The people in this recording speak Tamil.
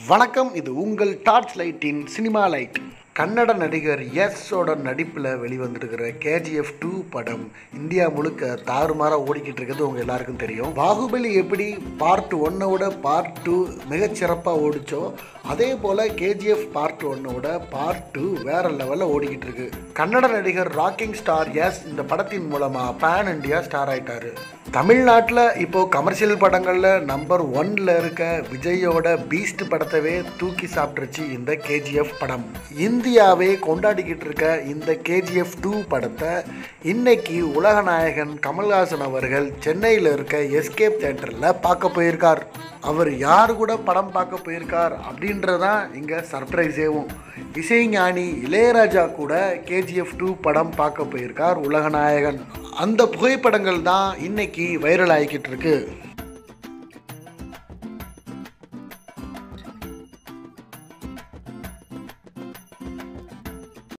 வணக்கம் இது உங்கள் டார்ச் லைட்டின் சினிமா லைட் கன்னட நடிகர் எஸ்ஸோட நடிப்பில் வெளிவந்திருக்கிற கேஜிஎஃப் டூ படம் இந்தியா முழுக்க தாறுமாறாக ஓடிக்கிட்டு இருக்கிறது உங்கள் எல்லாருக்கும் தெரியும் பாகுபலி எப்படி பார்ட் ஒன்னோட பார்ட் டூ மிகச்சிறப்பாக ஓடிச்சோ அதே போல் கேஜிஎஃப் பார்ட் ஒன்னோட பார்ட் டூ வேற லெவலில் ஓடிக்கிட்டு இருக்கு கன்னட நடிகர் ராக்கிங் ஸ்டார் எஸ் இந்த படத்தின் மூலமாக பேன் இண்டியா ஸ்டார் ஆயிட்டாரு தமிழ்நாட்டில் இப்போ கமர்ஷியல் படங்களில் நம்பர் ஒன்ல இருக்க விஜயோட பீஸ்ட் படத்தவே தூக்கி சாப்பிட்டுருச்சு இந்த கேஜிஎஃப் படம் இந்தியாவே கொண்டாடிக்கிட்டு இருக்க இந்த கேஜிஎஃப் டூ படத்தை இன்னைக்கு உலகநாயகன் கமல்ஹாசன் அவர்கள் சென்னையில் இருக்க எஸ்கேப் தேட்டரில் பார்க்க போயிருக்கார் அவர் யார் கூட படம் பார்க்க போயிருக்கார் அப்படின்றதான் இங்கே சர்ப்ரைஸேவும் இசைஞானி இளையராஜா கூட கேஜிஎஃப் டூ படம் பார்க்க போயிருக்கார் உலகநாயகன் அந்த புகைப்படங்கள் தான் இன்னைக்கு வைரல் ஆகிக்கிட்டு இருக்கு